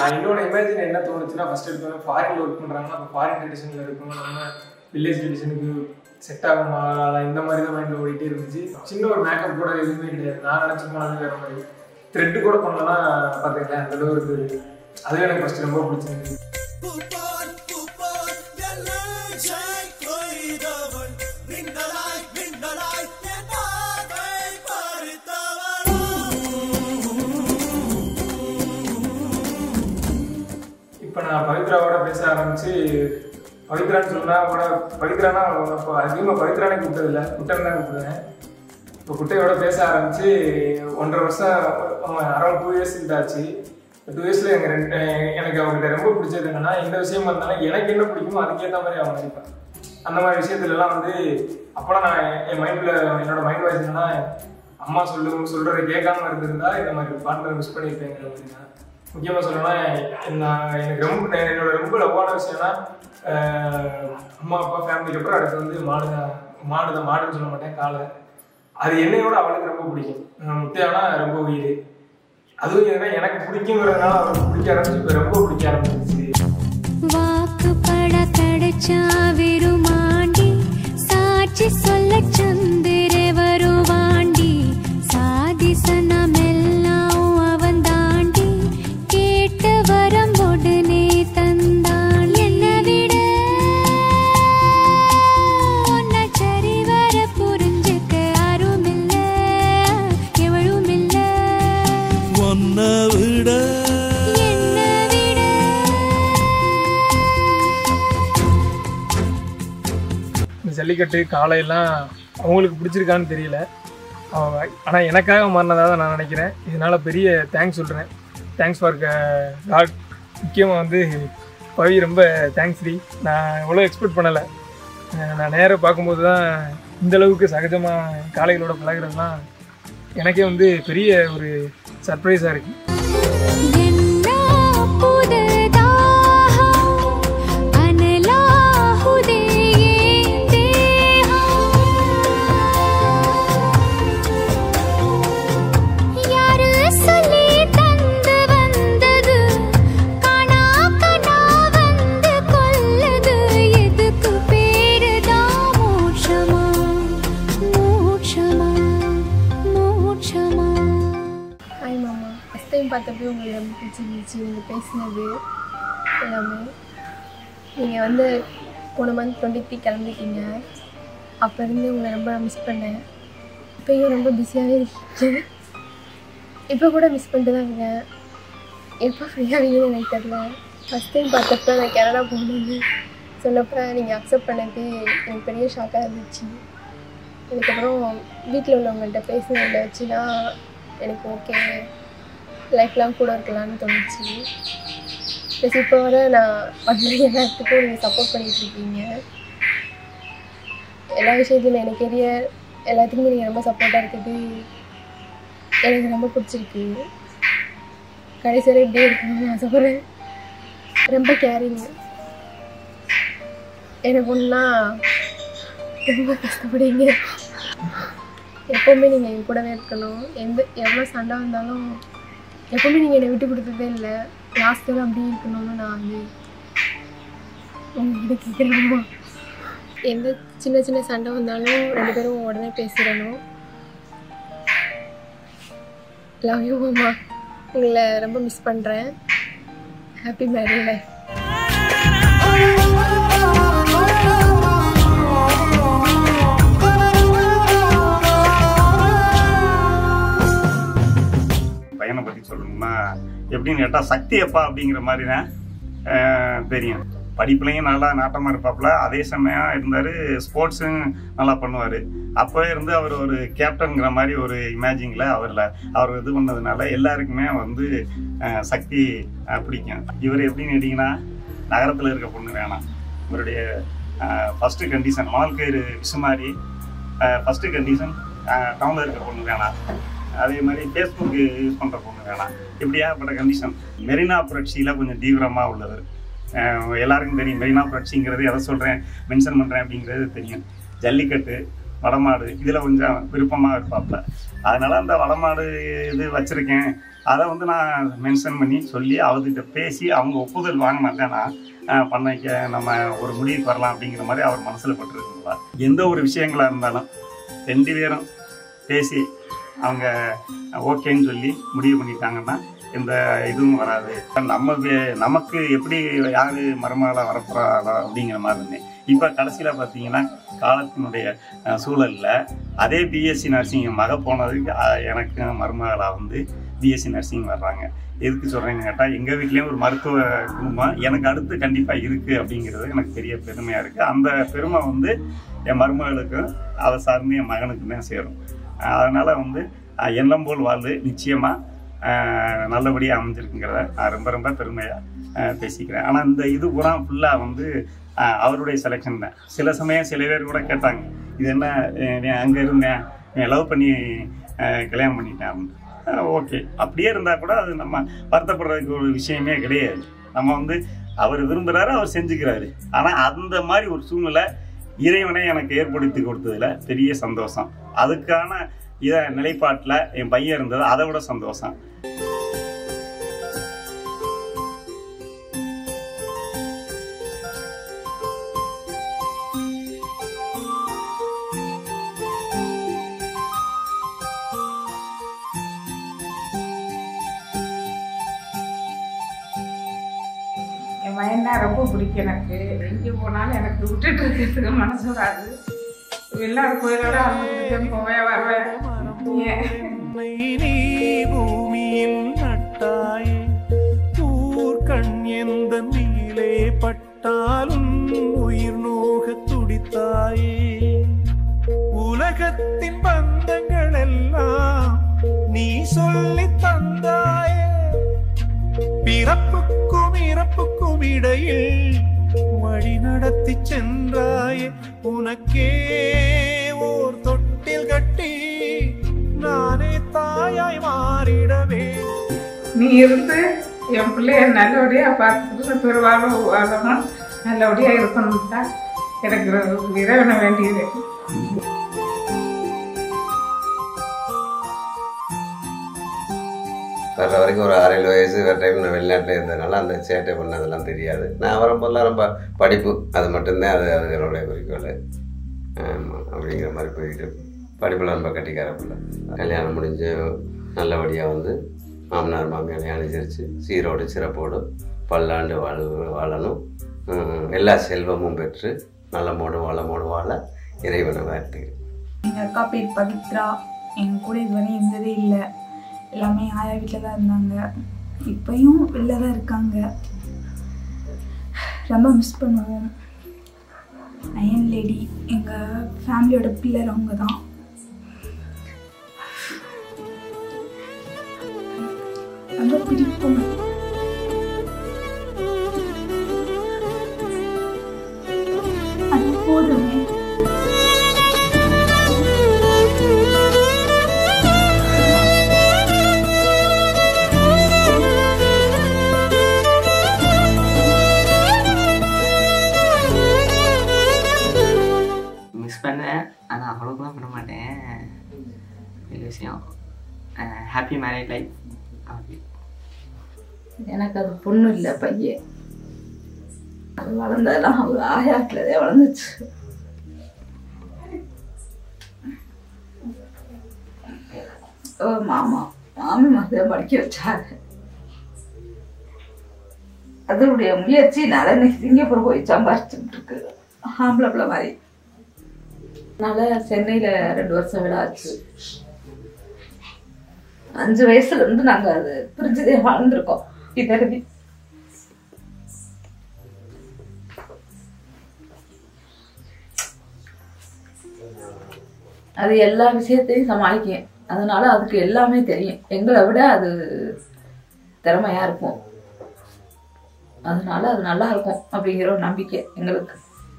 நான் என்னோட இமேஜின் என்ன தோணுச்சுன்னா ஃபர்ஸ்ட் எடுத்தோன்னே ஃபாரின்ல ஒர்க் பண்றாங்கன்னா அப்போ ஃபாரின் ட்ரெடிஷன்ல இருக்கும் நம்ம வில்லேஜ் ட்ரெடிஷனுக்கு செட் ஆகுமா அதான் இந்த மாதிரி தான் மைண்ட்ல ஓடிட்டே இருந்துச்சு சின்ன ஒரு மேக்கப் கூட எதுவுமே கிடையாது நான் நினைச்சு போனது வேற மாதிரி த்ரெட் கூட பண்ணலாம் பார்த்துக்கலாம் அந்த அளவு இருக்கு அதுவே எனக்கு ஃபர்ஸ்ட் ரொம்ப பிடிச்சிருந்துச்சு பூப்பால் பூப்பால் எல்லை கொய்தவள் மின்னலாய் மின்னலாய் என் பார்வை பறித்தவள் இப்போ நான் பவித்ராவோட பேச ஆரம்பிச்சு பவித்ரான்னு சொன்னா கூட பவித்ரானா இப்போ அதிகமாக பவித்ரானே கூப்பிட்டதில்ல குட்டன் தான் கூப்பிடுவேன் இப்போ குட்டையோட பேச ஆரம்பிச்சு ஒன்றரை வருஷம் அரௌண்ட் டூ இயர்ஸ் கிட்ட ஆச்சு டூ இயர்ஸில் எங்கள் ரெண்டு எனக்கு அவங்ககிட்ட ரொம்ப பிடிச்சது என்னன்னா எந்த விஷயமா இருந்தாலும் எனக்கு என்ன பிடிக்குமோ அதுக்கேற்ற மாதிரி அவங்க மதிப்பேன் அந்த மாதிரி விஷயத்துலலாம் வந்து அப்போலாம் நான் என் மைண்டில் என்னோட மைண்ட் வாய்ஸ் என்னன்னா அம்மா சொல்லு சொல்கிறத கேட்காம இருந்திருந்தா இந்த மாதிரி பார்ட்னர் மிஸ் பண்ணியிருப்பேங்கிற மாதிரி தான் முக்கியமாக சொல்லணும்னா நான் எனக்கு ரொம்ப என்னோட ரொம்ப லவ்வான விஷயம்னா ஆஹ், அம்மா அப்பா ஃபேமிலிக்கு அப்புறம் அடுத்து வந்து மாடு தான் மாடு தான் மாடுன்னு சொல்ல மாட்டேன் காளை அது என்னையோட அவளுக்கு ரொம்ப பிடிக்கும் ஆஹ், முத்தையானா ரொம்ப உயிர் அதுவும் என்னன்னா எனக்கு பிடிக்குங்கிறதுனால அவளுக்கு பிடிக்க ஆரம்பிச்சு இப்போ ரொம்ப பிடிக்க ஆரம்பிச்சிச்சு வாக்குப்பட கிடைச்சா விருமாண்டி சாட்சி சொல்ல சந்திர வருவாண்டி சாதிசனமெல்லாம் அவன் தாண்டி கேட்டு வரம் உடனே தந்தான் என்னை விட உன்னை சரிவர புரிஞ்சுக்க யாருமில்ல எவளுமில்ல ஒன்ன விட என்னை விட இந்த ஜல்லிக்கட்டு காளையெல்லாம் அவங்களுக்கு பிடிச்சிருக்கான்னு தெரியல அவங்க ஆனால் எனக்காக மாறினதாக தான் நான் நினைக்கிறேன் இதனால் பெரிய தேங்க்ஸ் சொல்கிறேன் தேங்க்ஸ் ஃபார் காட் முக்கியமாக வந்து பவி ரொம்ப தேங்க்ஸ் டி நான் எவ்வளோ எக்ஸ்பெக்ட் பண்ணலை நான் நேராக பார்க்கும்போது தான் இந்த அளவுக்கு சகஜமாக காளைகளோட பழகுறதுலாம் எனக்கே வந்து பெரிய ஒரு சர்ப்ரைஸாக இருக்குது எல்லா புதுதாகம் அனலாகுதே என் தேகம். யாரு சொல்லி தந்து வந்தது காணா கனா வந்து கொல்லுது எதுக்கு பேருதான் மோட்சமா மோட்சமா மோட்சமா ஹாய் மாமா ஃபஸ்ட் டைம் பார்த்தப்போ உங்களுக்கு ரொம்ப பிடிச்சிருந்துச்சு நீங்கள் பேசினது எல்லாமே நீங்கள் வந்து போன மந்த் டுவெண்ட்டி த்ரீ கிளம்பிட்டீங்க அப்போ இருந்து உங்களை ரொம்ப மிஸ் பண்ணேன் இப்போயும் ரொம்ப பிஸியாகவே இருக்கீங்க இப்போ கூட மிஸ் பண்ணிட்டு தான் இருக்கேன் எப்போ ஃப்ரீயாகவீங்கன்னு எனக்கு தெரில ஃபஸ்ட் டைம் பார்த்தப்ப நான் கனடா போகணுன்னு சொன்னப்போ நீங்கள் அக்செப்ட் பண்ணது எனக்கு பெரிய ஷாக்காக இருந்துச்சு அதுக்கப்புறம் வீட்டில் உள்ளவங்கள்ட்ட பேசுனதில் வச்சு தான் எனக்கு ஓகே லைஃப் லாங் கூட இருக்கலாம்னு தோணுச்சு ப்ளஸ் இப்போ வர நான் பண்ணுற எல்லாத்துக்கும் நீங்கள் சப்போர்ட் பண்ணிட்டு இருக்கீங்க எல்லா விஷயத்துலையும் எனக்கு கெரியர் எல்லாத்துக்குமே நீங்கள் ரொம்ப சப்போர்ட்டாக இருக்குது எனக்கு ரொம்ப பிடிச்சிருக்கு கடைசி வரை இப்படியே இருக்கணும்னு ஆசைப்பட்றேன் ரொம்ப கேரிங் எனக்கு ஒன்றா ரொம்ப கஷ்டப்படுவீங்க எப்போவுமே நீங்கள் என் கூடவே இருக்கணும் எந்த எவ்வளோ சண்டை வந்தாலும் எப்போவுமே நீங்கள் என்னை விட்டு கொடுத்ததே இல்லை லாஸ்ட் வரை அப்படியே இருக்கணும்னு நான் வந்து உங்ககிட்ட கேட்குறேன்மா எந்த சின்ன சின்ன சண்டை வந்தாலும் ரெண்டு பேரும் உடனே பேசிடணும் லவ் யூ அம்மா உங்களை ரொம்ப மிஸ் பண்ணுறேன் ஹாப்பி மேரி லைஃப் பையனை பற்றி சொல்லணும்னா எப்படின்னு கேட்டால் சக்தி அப்பா அப்படிங்கிற மாதிரி தான் அஹ், தெரியும் படிப்புலையும் நல்லா நாட்டமாக இருப்பாப்புல அதே சமயம் இருந்தார் ஸ்போர்ட்ஸும் நல்லா பண்ணுவார் அப்போ இருந்து அவர் ஒரு கேப்டனுங்கிற மாதிரி ஒரு இமேஜிங்கில் அவரில் அவர் இது பண்ணதுனால எல்லாருக்குமே வந்து அஹ், சக்தி அஹ், பிடிக்கும் இவர் எப்படின்னு கேட்டிங்கன்னா நகரத்தில் இருக்க பொண்ணு வேணாம் இவருடைய ஃபஸ்ட்டு கண்டிஷன் வாழ்க்கை விசுமாரி ஃபஸ்ட்டு கண்டிஷன் டவுனில் இருக்க பொண்ணு வேணாம் அதே மாதிரி ஃபேஸ்புக் யூஸ் பண்ணுற பொண்ணு வேணாம் இப்படியாகப்பட்ட கண்டிஷன் மெரினா புரட்சியில் கொஞ்சம் தீவிரமாக உள்ளது அஹ் எல்லாருக்கும் தெரியும் மெரினா புரட்சிங்கிறது எதை சொல்கிறேன் மென்ஷன் பண்ணுறேன் அப்படிங்கிறது தெரியும் ஜல்லிக்கட்டு வடமாடு இதில் கொஞ்சம் விருப்பமாக இருப்பாப்புல அதனால் அந்த வடமாடு இது வச்சுருக்கேன் அதை வந்து நான் மென்ஷன் பண்ணி சொல்லி அவர்கிட்ட பேசி அவங்க ஒப்புதல் வாங்கினா தான் நான் பண்ணைக்க நம்ம ஒரு முடிவுக்கு வரலாம் அப்படிங்கிற மாதிரி அவர் மனசில் பட்டிருக்குங்களா எந்த ஒரு விஷயங்களாக இருந்தாலும் ரெண்டு பேரும் பேசி அவங்க ஓகேன்னு சொல்லி முடிவு பண்ணிட்டாங்கன்னா எந்த இதுவும் வராது நம்ம வே- நமக்கு எப்படி யார் மருமகளாக வரப்போறாளோ அப்படிங்கிற மாதிரி இருந்தேன் இப்போ கடைசியில் பார்த்தீங்கன்னா காலத்தினுடைய அஹ், சூழல்ல அதே பிஎஸ்சி நர்சிங் மக போனதுக்கு அஹ், எனக்கு மருமகளாக வந்து பிஎஸ்சி நர்சிங் வர்றாங்க எதுக்கு சொல்கிறேன்னு கேட்டால் எங்கள் வீட்லேயும் ஒரு மருத்துவ குடும்பம் எனக்கு அடுத்து கண்டிப்பாக இருக்குது அப்படிங்கிறது எனக்கு பெரிய பெருமையாக இருக்குது அந்த பெருமை வந்து என் மருமகளுக்கும் அதை சார்ந்து என் மகனுக்கும் தான் சேரும் அதனால் வந்து அஹ், எண்ணம் போல் வாழ்வு நிச்சயமாக நல்லபடியாக அமைஞ்சிருக்குங்கிறத நான் ரொம்ப ரொம்ப பெருமையாக பேசிக்கிறேன் ஆனால் இந்த இது பூரா ஃபுல்லாக வந்து அஹ், அவருடைய செலெக்ஷன் தான் சில சமயம் சில பேர் கூட கேட்டாங்க இது என்ன அஹ், நீ அங்கே இருந்தேன் நீ லவ் பண்ணி அஹ், கல்யாணம் பண்ணிட்டேன் அப்படின்னு ஓகே அப்படியே இருந்தால் கூட அது நம்ம வருத்தப்படுறதுக்கு ஒரு விஷயமே கிடையாது நம்ம வந்து அவர் விரும்புகிறாரு அவர் செஞ்சுக்கிறாரு ஆனால் அந்த மாதிரி ஒரு சூழ்நிலை இறைவனை எனக்கு ஏற்படுத்தி கொடுத்ததுல பெரிய சந்தோஷம் அதுக்கான இத நிலைப்பாட்டில் என் பையன் இருந்தது அதை விட சந்தோஷம் என் மயன்னா ரொம்ப பிடிக்கும் எனக்கு எங்கே போனாலும் எனக்கு விட்டுட்டு இருக்கிறதுக்கு மனசு வராது எல்லாரும் கோயிலோட அவங்க போவேன் வருவேன் ஏன் என்னை நீ பூமியில் நட்டாயே ஊர்கண் எந்த நீலே பட்டாலும் உயிர் நோக துடித்தாயே உலகத்தின் பந்தங்கள் எல்லாம் நீ சொல்லி தந்தாயே பிறப்புக்கும் இறப்புக்கும் இடையில் வழி நடத்தி சென்றாயே உனக்கே ஓர் தொட்டில் கட்டி நானே தாயாய் மாறிடவே நீ இருந்து என் பிள்ளைய நல்லபடியா பார்த்துட்டு பெருவாழ்வு வாழணும் நல்லபடியா இருக்கணும் தான் எனக்கு இறைவனை வேண்டியது வர்ற வரைக்கும் ஒரு ஆறு ஏழு வயசு வேறு டைம் நான் வெளிநாட்டில் இருந்ததுனால அந்த சேட்டை பண்ணதெல்லாம் தெரியாது நான் வரும்போதெல்லாம் ரொம்ப படிப்பு அது மட்டும்தான் அது அது என்னுடைய குறிக்கோள் ஆமாம் அப்படிங்கிற மாதிரி போயிட்டு படிப்பில் ரொம்ப கட்டிக்கார பிள்ளை கல்யாணம் முடிஞ்சு நல்லபடியாக வந்து மாமனார் மாமியாரை அனுசரித்து சீரோடு சிறப்போடு பல்லாண்டு வாழ வாழணும் உம், எல்லா செல்வமும் பெற்று நலமோடு வளமோடு வாழ இறைவனை வாழ்த்துகிறேன் எங்கள் அக்கா பேர் பவித்ரா எங்கள் கூட இதுவரை இருந்ததே இல்லை எல்லாமே ஆயா வீட்டில் தான் இருந்தாங்க இப்பயும் வெளில தான் இருக்காங்க ரொம்ப மிஸ் பண்ணுவோம் அயன் லேடி எங்கள் ஃபேமிலியோட பில்லர் அவங்க தான் ரொம்ப பிடிக்கும் அது போதுமே மிஸ் பண்ணேன் ஆனால் அவ்வளோக்குலாம் பண்ண மாட்டேன் பெரிய விஷயம் ஹாப்பி மேரேஜ் லைஃப் அப்படி எனக்கு அது பொண்ணு இல்லை பையன் அது வளர்ந்ததெல்லாம் அவங்க ஆயாட்டில் வளர்ந்துச்சு ஓ மாமா மாமி மாதிரி படிக்க வச்சாங்க அதனுடைய முயற்சினால இன்னைக்கு சிங்கப்பூர் போய் சம்பாரிச்சுட்டு இருக்கு ஆம்பளை பிள்ளை மாதிரி அதனால சென்னையில் ரெண்டு வருஷம் விட ஆச்சு அஞ்சு வயசுல இருந்து நாங்க அது பிரிஞ்சுதே வாழ்ந்திருக்கோம் இதற்கு அது எல்லா விஷயத்தையும் சமாளிக்கும் அதனால அதுக்கு எல்லாமே தெரியும் எங்களை விட அது திறமையா இருக்கும் அதனால அது நல்லா இருக்கும் அப்படிங்கிற ஒரு நம்பிக்கை எங்களுக்கு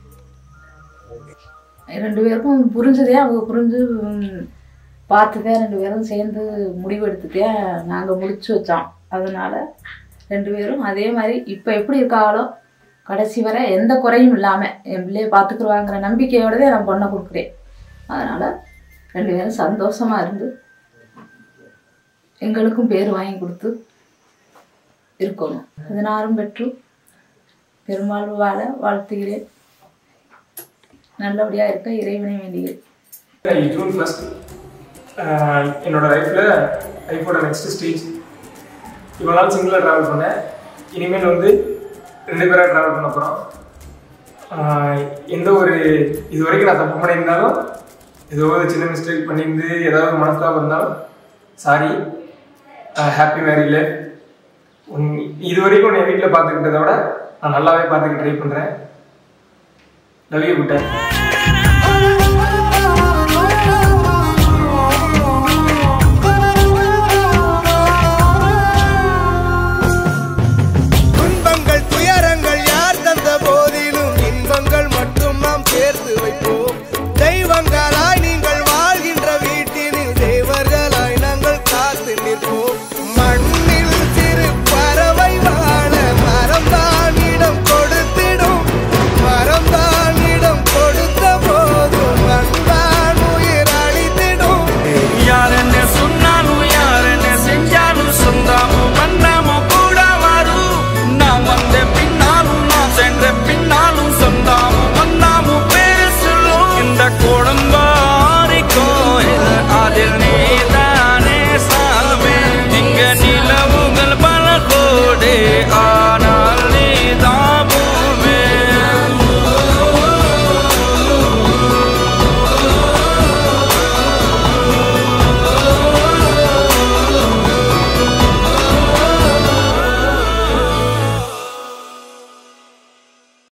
ரெண்டு பேருக்கும் புரிஞ்சதே அவங்க புரிஞ்சு ம், பார்த்துதே ரெண்டு பேரும் சேர்ந்து முடிவெடுத்துட்டே நாங்கள் முடிச்சு வச்சோம் அதனால ரெண்டு பேரும் அதே மாதிரி இப்போ எப்படி இருக்காங்களோ கடைசி வரை எந்த குறையும் இல்லாமல் என் பிள்ளைய பார்த்துக்குருவாங்கிற நம்பிக்கையோடவே நான் பொண்ணை கொடுக்குறேன் அதனால் ரெண்டு பேரும் சந்தோஷமாக இருந்து எங்களுக்கும் பேர் வாங்கி கொடுத்து இருக்கணும் பதினாறும் பெற்று பெரும்பாலும் வாழ வாழ்த்துகிறேன் நல்லபடியாக இருக்க இறைவனை வேண்டுகிறேன் ஜூன் ஃபர்ஸ்ட் என்னோட லைஃப்பில் லைஃபோட நெக்ஸ்ட் ஸ்டேஜ் இவ்வளோ நாள் சிங்கிளாக ட்ராவல் பண்ணேன் இனிமேல் வந்து ரெண்டு பேராக ட்ராவல் பண்ண போகிறோம் எந்த ஒரு இது வரைக்கும் நான் தப்பு பண்ணியிருந்தாலும் ஏதோ ஒரு சின்ன மிஸ்டேக் பண்ணியிருந்து ஏதாவது மனஸ்தாபம் இருந்தாலும் சாரி ஹாப்பி மேரி லைஃப் இது வரைக்கும் உன்னை வீட்டில் பார்த்துக்கிட்டதை விட நான் நல்லாவே பார்த்துக்க ட்ரை பண்ணுறேன் லவ் யூ குட்டேன்